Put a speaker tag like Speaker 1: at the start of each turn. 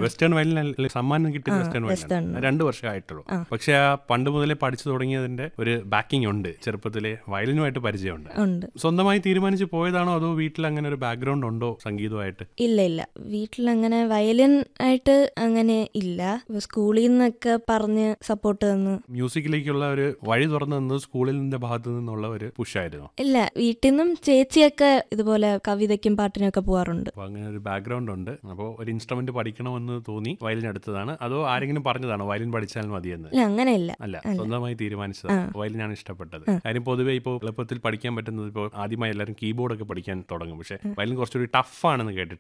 Speaker 1: Western violin സമ്മാനം കിട്ടിയ
Speaker 2: ആ,
Speaker 1: വെസ്റ്റേൺ
Speaker 2: western.
Speaker 1: വയലിൻ രണ്ട് വർഷമായിട്ടുള്ളൂ പക്ഷെ ആ പണ്ട് മുതലേ പഠിച്ചു തുടങ്ങിയതിന്റെ ഒരു ബാക്കിംഗ് ഉണ്ട് ചെറുപ്പത്തിലെ വയലിനുമായിട്ട് പരിചയമുണ്ട്
Speaker 2: ഉണ്ട്
Speaker 1: സ്വന്തമായി തീരുമാനിച്ച് പോയതാണോ അതോ വീട്ടിൽ അങ്ങനെ ഒരു ബാക്ക്ഗ്രൗണ്ട് ഉണ്ടോ സംഗീതമായിട്ട്
Speaker 2: ഇല്ല ഇല്ല വീട്ടിലങ്ങനെ വയലിൻ ആയിട്ട് അങ്ങനെ ഇല്ല സ്കൂളിൽ നിന്നൊക്കെ പറഞ്ഞ് സപ്പോർട്ട് തന്നു
Speaker 1: മ്യൂസിക്കിലേക്കുള്ള ഒരു വഴി തുറന്നു തന്നത് സ്കൂളിൽ നിന്റെ ഭാഗത്തു നിന്നുള്ള ഒരു പുഷായിരുന്നു
Speaker 2: ഇല്ല വീട്ടിൽ നിന്നും ചേച്ചിയൊക്കെ ഇതുപോലെ കവിതയ്ക്കും പാട്ടിനും ഒക്കെ പോവാറുണ്ട്
Speaker 1: അപ്പൊ അങ്ങനെ ഒരു ബാക്ക്ഗ്രൗണ്ട് ഉണ്ട് അപ്പോൾ ഒരു ഇൻസ്ട്രുമെന്റ് പഠിക്കണമെന്ന് തോന്നി വയലിൻ എടുത്തതാണ് അതോ ആരെങ്കിലും പറഞ്ഞതാണോ വയലിൻ പഠിച്ചാൽ മതിയെന്ന്
Speaker 2: ഇല്ല അങ്ങനെയില്ല
Speaker 1: അല്ല സ്വന്തമായി തീരുമാനിച്ചതാണ് വയലിനാണ് ഇഷ്ടപ്പെട്ടത് കാര്യം പൊതുവെ ഇപ്പോൾ എളുപ്പത്തിൽ പഠിക്കാൻ പറ്റുന്നത് ഇപ്പോൾ ആദ്യമായി എല്ലാവരും കീബോർഡ് ഒക്കെ പഠിക്കാൻ തുടങ്ങും പക്ഷേ വയലിൻ കുറച്ചുകൂടി ടഫ് ആണെന്ന് കേട്ടിട്ടുണ്ട്